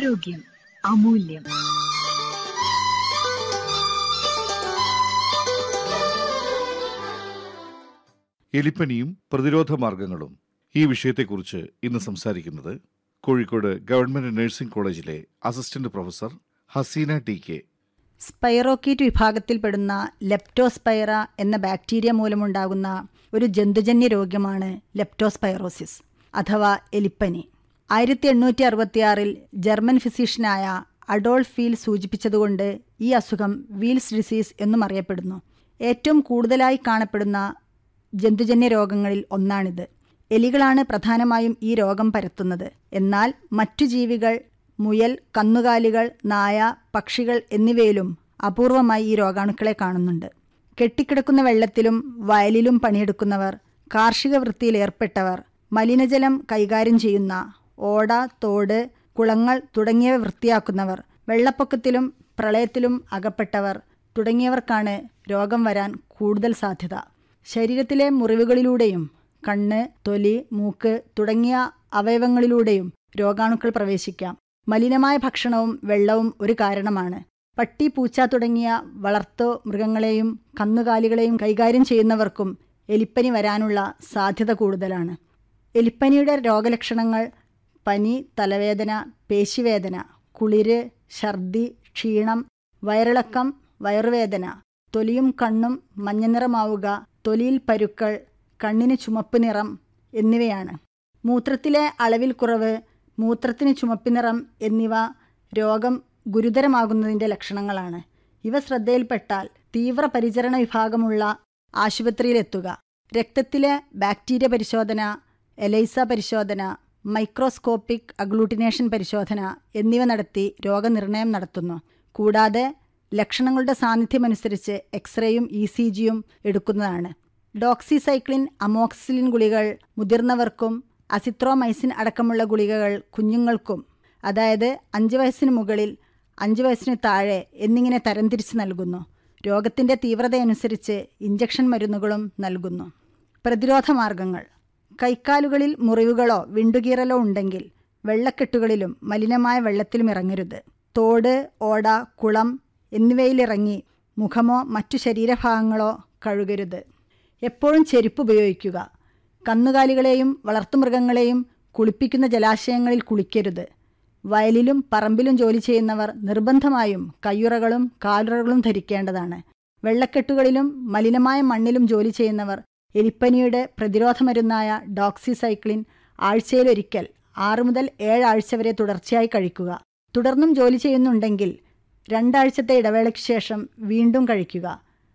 ആരോഗ്യം അമൂല്യം എലിപ്പനിയും പ്രതിരോധ മാർഗങ്ങളും ഈ വിഷയത്തെക്കുറിച്ച് ഇന്ന് സംസാരിക്കുന്നത് കോഴിക്കോട് ഗവൺമെന്റ് നഴ്സിംഗ് കോളേജിലെ assistant professor Haseena T K spirochete വിഭാഗത്തിൽപ്പെടുന്ന ലെപ്റ്റോസ്പൈറ എന്ന ബാക്ടീരിയ മൂലമുണ്ടാകുന്ന ഒരു ജന്തുജന്യ രോഗമാണ് ലെപ്റ്റോസ്പൈറോസിസ് അഥവാ എലിപ്പനി ആയിരത്തി എണ്ണൂറ്റി അറുപത്തിയാറിൽ ജർമ്മൻ ഫിസിഷ്യനായ അഡോൾഫ് വീൽ സൂചിപ്പിച്ചതുകൊണ്ട് ഈ അസുഖം വീൽസ് ഡിസീസ് എന്നും അറിയപ്പെടുന്നു ഏറ്റവും കൂടുതലായി കാണപ്പെടുന്ന ജന്തുജന്യ രോഗങ്ങളിൽ ഒന്നാണിത് എലികളാണ് പ്രധാനമായും ഈ രോഗം പരത്തുന്നത് എന്നാൽ മറ്റു ജീവികൾ മുയൽ കന്നുകാലികൾ നായ പക്ഷികൾ എന്നിവയിലും അപൂർവമായി ഈ രോഗാണുക്കളെ കാണുന്നുണ്ട് കെട്ടിക്കിടക്കുന്ന വെള്ളത്തിലും വയലിലും പണിയെടുക്കുന്നവർ കാർഷിക വൃത്തിയിൽ ഏർപ്പെട്ടവർ മലിനജലം കൈകാര്യം ചെയ്യുന്ന ഓട തോട് കുളങ്ങൾ തുടങ്ങിയവ വൃത്തിയാക്കുന്നവർ വെള്ളപ്പൊക്കത്തിലും പ്രളയത്തിലും അകപ്പെട്ടവർ തുടങ്ങിയവർക്കാണ് രോഗം വരാൻ കൂടുതൽ സാധ്യത ശരീരത്തിലെ മുറിവുകളിലൂടെയും കണ്ണ് തൊലി മൂക്ക് തുടങ്ങിയ അവയവങ്ങളിലൂടെയും രോഗാണുക്കൾ പ്രവേശിക്കാം മലിനമായ ഭക്ഷണവും വെള്ളവും ഒരു കാരണമാണ് പട്ടി പൂച്ച തുടങ്ങിയ വളർത്തു മൃഗങ്ങളെയും കന്നുകാലികളെയും കൈകാര്യം ചെയ്യുന്നവർക്കും എലിപ്പനി വരാനുള്ള സാധ്യത കൂടുതലാണ് എലിപ്പനിയുടെ രോഗലക്ഷണങ്ങൾ പനി തലവേദന പേശിവേദന കുളിര് ഛർദി ക്ഷീണം വയറിളക്കം വയറുവേദന തൊലിയും കണ്ണും മഞ്ഞനിറമാവുക തൊലിയിൽ പരുക്കൾ കണ്ണിന് ചുമപ്പ് നിറം എന്നിവയാണ് മൂത്രത്തിലെ അളവിൽ കുറവ് മൂത്രത്തിന് ചുമപ്പ് നിറം എന്നിവ രോഗം ഗുരുതരമാകുന്നതിൻ്റെ ലക്ഷണങ്ങളാണ് ഇവ ശ്രദ്ധയിൽപ്പെട്ടാൽ തീവ്ര പരിചരണ വിഭാഗമുള്ള ആശുപത്രിയിലെത്തുക രക്തത്തിലെ ബാക്ടീരിയ പരിശോധന എലൈസ പരിശോധന മൈക്രോസ്കോപ്പിക് അഗ്ലൂട്ടിനേഷൻ പരിശോധന എന്നിവ നടത്തി രോഗനിർണയം നടത്തുന്നു കൂടാതെ ലക്ഷണങ്ങളുടെ സാന്നിധ്യമനുസരിച്ച് എക്സ്റേയും ഇ സി ജിയും എടുക്കുന്നതാണ് ഡോക്സിസൈക്ലിൻ അമോക്സിലിൻ ഗുളികൾ മുതിർന്നവർക്കും അസിത്രോമൈസിൻ അടക്കമുള്ള ഗുളികകൾ കുഞ്ഞുങ്ങൾക്കും അതായത് അഞ്ച് വയസ്സിന് മുകളിൽ അഞ്ച് വയസ്സിന് താഴെ എന്നിങ്ങനെ തരംതിരിച്ച് നൽകുന്നു രോഗത്തിൻ്റെ തീവ്രതയനുസരിച്ച് ഇഞ്ചക്ഷൻ മരുന്നുകളും നൽകുന്നു പ്രതിരോധ മാർഗങ്ങൾ കൈക്കാലുകളിൽ മുറിവുകളോ വിണ്ടുകീറലോ ഉണ്ടെങ്കിൽ വെള്ളക്കെട്ടുകളിലും മലിനമായ വെള്ളത്തിലും ഇറങ്ങരുത് തോട് ഓട കുളം എന്നിവയിലിറങ്ങി മുഖമോ മറ്റു ശരീരഭാഗങ്ങളോ കഴുകരുത് എപ്പോഴും ചെരുപ്പ് ഉപയോഗിക്കുക കന്നുകാലികളെയും വളർത്തുമൃഗങ്ങളെയും കുളിപ്പിക്കുന്ന ജലാശയങ്ങളിൽ കുളിക്കരുത് വയലിലും പറമ്പിലും ജോലി ചെയ്യുന്നവർ നിർബന്ധമായും കയ്യുറകളും കാലുറകളും ധരിക്കേണ്ടതാണ് വെള്ളക്കെട്ടുകളിലും മലിനമായ മണ്ണിലും ജോലി ചെയ്യുന്നവർ എലിപ്പനിയുടെ പ്രതിരോധ മരുന്നായ ഡോക്സിസൈക്ലിൻ ആഴ്ചയിലൊരിക്കൽ ആറ് മുതൽ ഏഴാഴ്ച വരെ തുടർച്ചയായി കഴിക്കുക തുടർന്നും ജോലി ചെയ്യുന്നുണ്ടെങ്കിൽ രണ്ടാഴ്ചത്തെ ഇടവേളയ്ക്ക് ശേഷം വീണ്ടും കഴിക്കുക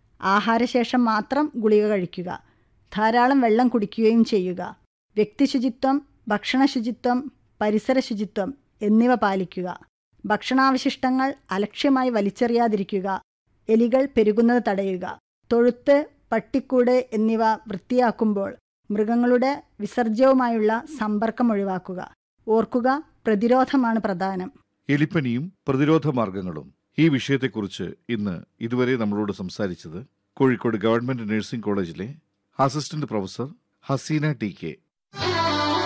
ആഹാരശേഷം മാത്രം ഗുളിക കഴിക്കുക ധാരാളം വെള്ളം കുടിക്കുകയും ചെയ്യുക വ്യക്തിശുചിത്വം ഭക്ഷണ ശുചിത്വം പരിസര ശുചിത്വം എന്നിവ പാലിക്കുക ഭക്ഷണാവശിഷ്ടങ്ങൾ അലക്ഷ്യമായി വലിച്ചെറിയാതിരിക്കുക എലികൾ പെരുകുന്നത് തടയുക തൊഴുത്ത് പട്ടിക്കൂട് എന്നിവ വൃത്തിയാക്കുമ്പോൾ മൃഗങ്ങളുടെ വിസർജ്യവുമായുള്ള സമ്പർക്കം ഒഴിവാക്കുക ഓർക്കുക പ്രതിരോധമാണ് പ്രധാനം എലിപ്പനിയും പ്രതിരോധ മാർഗങ്ങളും ഈ വിഷയത്തെക്കുറിച്ച് ഇന്ന് ഇതുവരെ നമ്മളോട് സംസാരിച്ചത് കോഴിക്കോട് ഗവൺമെന്റ് നഴ്സിംഗ് കോളേജിലെ assistant professor Haseena T K